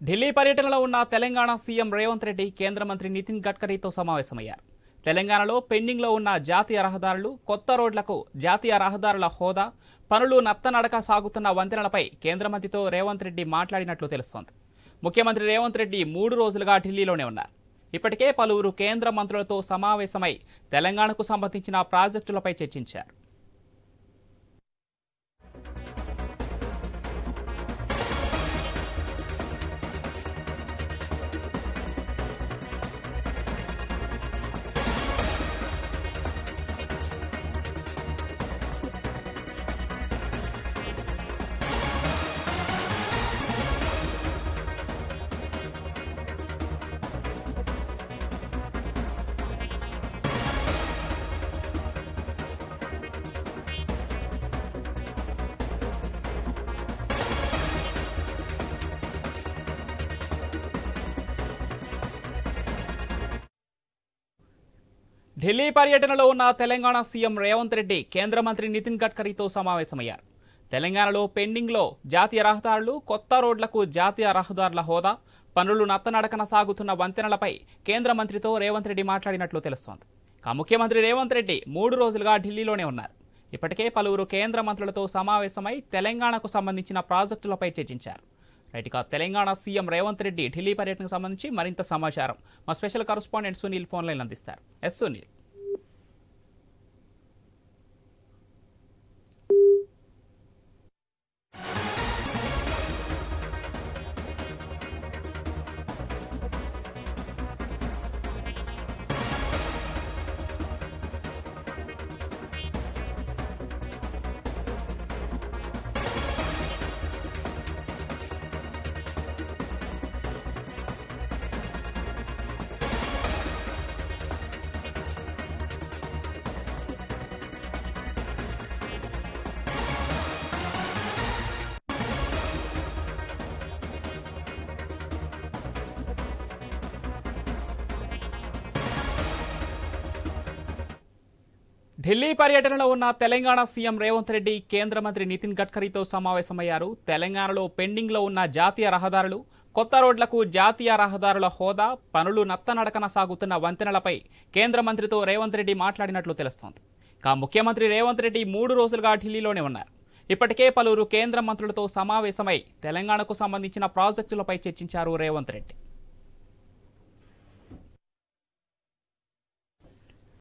ఢిల్లీ పర్యటనలో ఉన్న తెలంగాణ సీఎం రేవంత్ రెడ్డి కేంద్ర మంత్రి నితిన్ గడ్కరీతో సమావేశమయ్యారు తెలంగాణలో పెండింగ్లో ఉన్న జాతీయ రహదారులు కొత్త రోడ్లకు జాతీయ రహదారుల హోదా పనులు నత్తనడక సాగుతున్న వంతెనలపై కేంద్ర మంత్రితో రేవంత్ రెడ్డి మాట్లాడినట్లు తెలుస్తోంది ముఖ్యమంత్రి రేవంత్ రెడ్డి మూడు రోజులుగా ఢిల్లీలోనే ఉన్నారు ఇప్పటికే పలువురు కేంద్ర మంత్రులతో సమావేశమై తెలంగాణకు సంబంధించిన ప్రాజెక్టులపై చర్చించారు ఢిల్లీ పర్యటనలో ఉన్న తెలంగాణ సీఎం రేవంత్ రెడ్డి కేంద్ర మంత్రి నితిన్ గడ్కరీతో సమావేశమయ్యారు తెలంగాణలో పెండింగ్లో జాతీయ రహదారులు కొత్త రోడ్లకు జాతీయ రహదారుల హోదా పనులు నత్తనడకన సాగుతున్న వంతెనలపై కేంద్ర మంత్రితో రేవంత్ రెడ్డి మాట్లాడినట్లు తెలుస్తోంది ఇక ముఖ్యమంత్రి రేవంత్ రెడ్డి మూడు రోజులుగా ఢిల్లీలోనే ఉన్నారు ఇప్పటికే పలువురు కేంద్ర మంత్రులతో సమావేశమై తెలంగాణకు సంబంధించిన ప్రాజెక్టులపై చర్చించారు రైట్ ఇక తెలంగాణ సీఎం రేవంత్ రెడ్డి ఢిల్లీ పర్యటనకు సంబంధించి మరింత సమాచారం మా special correspondent Sunil phone line అందిస్తారు ఎస్ సునీల్ ఢిల్లీ పర్యటనలో ఉన్న తెలంగాణ సీఎం రేవంత్ రెడ్డి కేంద్ర మంత్రి నితిన్ గడ్కరీతో సమావేశమయ్యారు తెలంగాణలో పెండింగ్లో ఉన్న జాతీయ రహదారులు కొత్త రోడ్లకు జాతీయ రహదారుల హోదా పనులు నత్తనడకన సాగుతున్న వంతెనలపై కేంద్ర మంత్రితో రేవంత్ రెడ్డి మాట్లాడినట్లు తెలుస్తోంది ఇక ముఖ్యమంత్రి రేవంత్ రెడ్డి మూడు రోజులుగా ఢిల్లీలోనే ఉన్నారు ఇప్పటికే పలువురు కేంద్ర మంత్రులతో సమావేశమై తెలంగాణకు సంబంధించిన ప్రాజెక్టులపై చర్చించారు రేవంత్ రెడ్డి